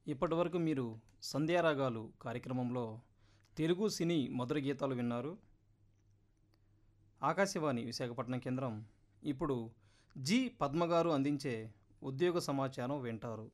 ఇప్పటివరకు మీరు సంధ్యారాగాలు కార్యక్రమంలో తెలుగు సినీ మధుర గీతాలు విన్నారు ఆకాశవాణి విశాఖపట్నం కేంద్రం ఇప్పుడు జి పద్మగారు అందించే ఉద్యోగ సమాచారం వింటారు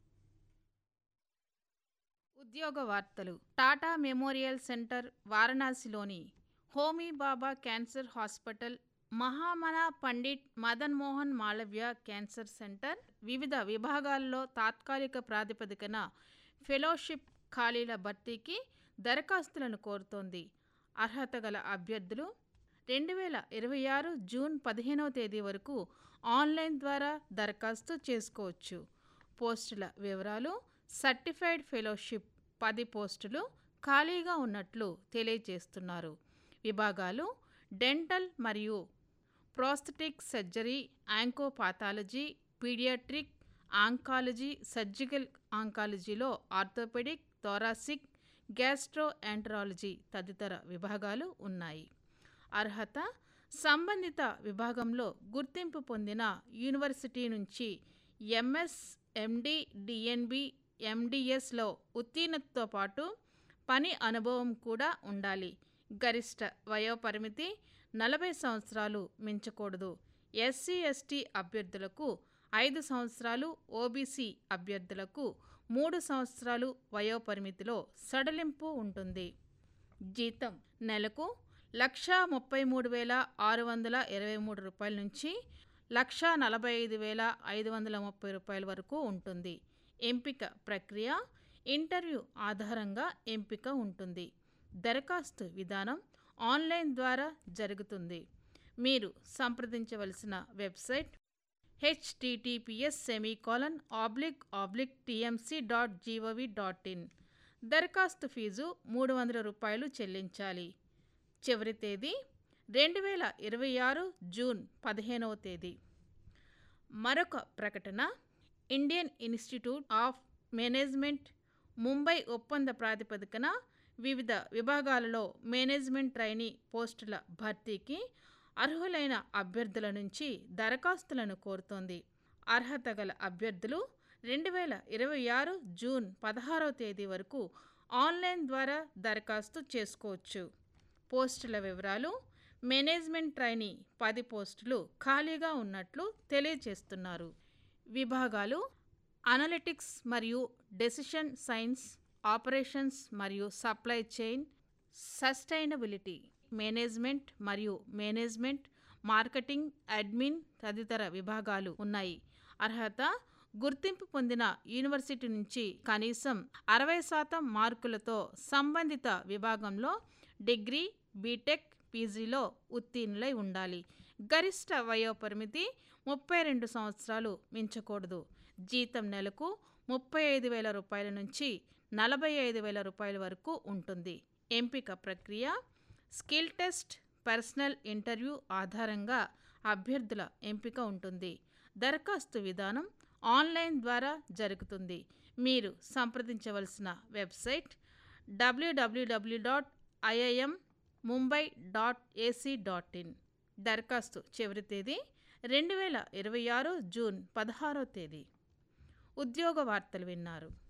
ఉద్యోగ వార్తలు టాటా మెమోరియల్ సెంటర్ వారణాసిలోని Homi Bhabha cancer hospital Mahamana Pandit Madan Mohan Malaviya cancer centre వివిధ విభాగాల్లో తాత్కాలిక ప్రాతిపదికన ఫెలోషిప్ ఖాళీల భర్తీకి దరఖాస్తులను కోరుతోంది అర్హత గల అభ్యర్థులు రెండు వేల ఇరవై ఆరు జూన్ పదిహేనవ తేదీ వరకు ఆన్లైన్ ద్వారా దరఖాస్తు చేసుకోవచ్చు పోస్టుల వివరాలు సర్టిఫైడ్ ఫెలోషిప్ పది పోస్టులు ఖాళీగా ఉన్నట్లు తెలియజేస్తున్నారు విభాగాలు డెంటల్ మరియు prosthetic surgery oncopathology paediatric oncology surgical ఆంకాలజీలో ఆర్థోపెడిక్ థోరాసిక్ గ్యాస్ట్రో ఎంటరాలజీ తదితర విభాగాలు ఉన్నాయి అర్హత సంబంధిత విభాగంలో గుర్తింపు పొందిన యూనివర్సిటీ నుంచి ఎంఎస్ ఎండి డిఎన్బి ఎండిఎస్లో ఉత్తీర్ణతతో పాటు పని అనుభవం కూడా ఉండాలి గరిష్ట వయోపరిమితి నలభై సంవత్సరాలు మించకూడదు ఎస్సీ ఎస్టీ అభ్యర్థులకు ఐదు సంవత్సరాలు ఓబీసీ అభ్యర్థులకు మూడు సంవత్సరాలు వయోపరిమితిలో సడలింపు ఉంటుంది జీతం నెలకు లక్షా ముప్పై మూడు వేల ఆరు వందల ఇరవై మూడు రూపాయల నుంచి లక్షా నలభై ఐదు వేల ఐదు వందల ముప్పై రూపాయల వరకు ఉంటుంది ఎంపిక ప్రక్రియ ఇంటర్వ్యూ ఆధారంగా ఎంపిక ఉంటుంది దరఖాస్తు విధానం ఆన్లైన్ ద్వారా జరుగుతుంది మీరు సంప్రదించవలసిన website HTTPS semicolon oblique oblique TMC dot G O V dot in దరఖాస్తు ఫీజు మూడు వందల రూపాయలు చెల్లించాలి చివరి తేదీ రెండు వేల ఇరవై ఆరు జూన్ పదిహేనవ తేదీ మరొక ప్రకటన Indian Institute of Management Mumbai ఒప్పంద ప్రాతిపదికన వివిధ విభాగాలలో మేనేజ్మెంట్ ట్రైనీ పోస్టుల భర్తీకి అర్హులైన అభ్యర్థుల నుంచి దరఖాస్తులను కోరుతోంది అర్హత గల అభ్యర్థులు రెండు వేల ఇరవై ఆరు జూన్ పదహారవ తేదీ వరకు ఆన్లైన్ ద్వారా దరఖాస్తు చేసుకోవచ్చు పోస్టుల వివరాలు మేనేజ్మెంట్ ట్రైనీ పది పోస్టులు ఖాళీగా ఉన్నట్లు తెలియజేస్తున్నారు విభాగాలు అనలిటిక్స్ మరియు డెసిషన్ సైన్స్ ఆపరేషన్స్ మరియు సప్లై చైన్ సస్టైనబిలిటీ మేనేజ్మెంట్ మరియు మేనేజ్మెంట్ మార్కెటింగ్ అడ్మిన్ తదితర విభాగాలు ఉన్నాయి అర్హత గుర్తింపు పొందిన యూనివర్సిటీ నుంచి కనీసం అరవై శాతం మార్కులతో సంబంధిత విభాగంలో డిగ్రీ బీటెక్ పీజీలో ఉత్తీర్ణులై ఉండాలి గరిష్ట వయోపరిమితి ముప్పై రెండు సంవత్సరాలు మించకూడదు జీతం నెలకు ముప్పై ఐదు వేల రూపాయల నుంచి నలభై ఐదు వేల రూపాయల వరకు ఉంటుంది ఎంపిక ప్రక్రియ స్కిల్ టెస్ట్ పర్సనల్ ఇంటర్వ్యూ ఆధారంగా అభ్యర్థుల ఎంపిక ఉంటుంది దరఖాస్తు విధానం ఆన్లైన్ ద్వారా జరుగుతుంది మీరు సంప్రదించవలసిన website WWW dot IIM Mumbai dot AC dot in దరఖాస్తు చివరి తేదీ రెండు వేల ఇరవై ఆరు జూన్ పదహారో తేదీ ఉద్యోగ వార్తలు విన్నారు